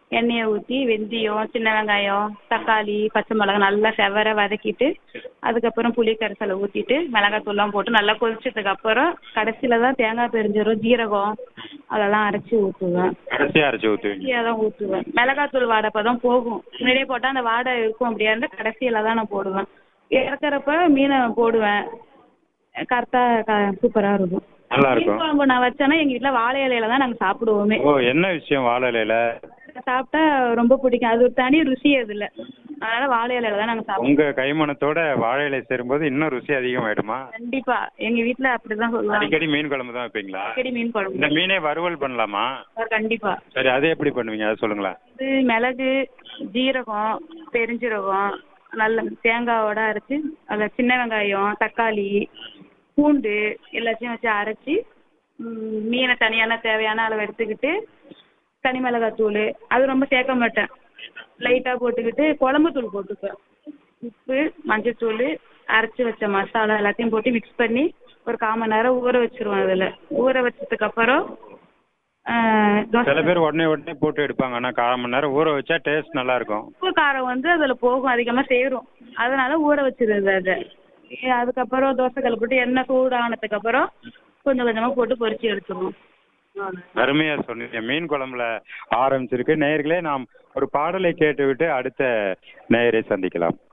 எண்ணெயை ஊற்றி வெந்தயம் சின்ன வெங்காயம் தக்காளி பச்சை மிளகா நல்லா செவர வதக்கிட்டு அதுக்கப்புறம் புளி கரைசலை ஊற்றிட்டு மிளகாத்தூள்லாம் போட்டு நல்லா கொதிச்சதுக்கு அப்புறம் கடைசியில் தான் தேங்காய் பெருஞ்சீரகம் ஜீரகம் அதெல்லாம் அரைச்சி ஊற்றுவேன் கடைசியாக அரைச்சி ஊற்றுவீங்க கடைசியாக தான் ஊற்றுவேன் மிளகாத்தூள் வாடை அப்போ தான் போகும் முன்னாடியே போட்டால் அந்த வாடை இருக்கும் அப்படியா இருந்தால் கடைசியில் தான் நான் போடுவேன் இறக்குறப்ப மீனை போடுவேன் கரெக்டாக க சூப்பராக இருக்கும் நல்லா மீன் இருக்கும் குழம்பு நான் வச்சேன்னா எங்கள் வீட்டில் வாழை இலையில தான் நாங்கள் சாப்பிடுவோமே ஓ என்ன விஷயம் வாழை இலையில சாப்பிட்டா ரொம்ப பிடிக்கும் அது ஒரு தனி ருசி அதில் அதனால வாழை இலையில தான் நாங்கள் சாப்பிடுவோம் உங்க கைமணத்தோட வாழை இலை சேரும்போது இன்னும் ருசி அதிகமாயிடுமா கண்டிப்பா எங்க வீட்டில் அப்படிதான் சொல்லுவாங்க அடிக்கடி மீன் குழம்பு தான் வைப்பீங்களா அடிக்கடி மீன் இந்த குழம்பு மீனே வறுவல் பண்ணலாமா கண்டிப்பா சரி அது எப்படி பண்ணுவீங்க அதை சொல்லுங்களேன் இது மிளகு ஜீரகம் பெருஞ்சீரகம் நல்ல தேங்காவோட அரைச்சி அதில் சின்ன வெங்காயம் தக்காளி பூண்டு எல்லாத்தையும் வச்சு அரைச்சி ம், மீனை தனியான தேவையான அளவு எடுத்துக்கிட்டு தனி மிளகாத்தூள் அது ரொம்ப சேர்க்க மாட்டேன் லைட்டாக போட்டுக்கிட்டு குழம்பு தூள் போட்டுப்பேன் உப்பு மஞ்சத்தூள் அரைச்சி வச்ச மசாலா எல்லாத்தையும் போட்டு மிக்ஸ் பண்ணி ஒரு கால் மணி நேரம் ஊற வச்சிருவேன் அதில் ஊற வச்சதுக்கப்புறம் சில தோசை பேர் உடனே உடனே போட்டு எடுப்பாங்க ஆனா கால் மணி நேரம் ஊற வச்சா டேஸ்ட் நல்லா இருக்கும் உப்பு காரம் வந்து அதில் போகும் அதிகமாக சேரும் அதனால ஊற வச்சிருது அதை ஏ, அதுக்கப்புறம் தோசைக்கல் போட்டு எண்ணெய் சூடானதுக்கு அப்புறம் கொஞ்சம் கொஞ்சமாக போட்டு பொரிச்சு எடுத்துருவோம் அருமையா சொன்னீங்க மீன் குழம்புல ஆரம்பிச்சிருக்கு நேயர்களே நாம் ஒரு பாடலை கேட்டுவிட்டு அடுத்த நேயரை சந்திக்கலாம்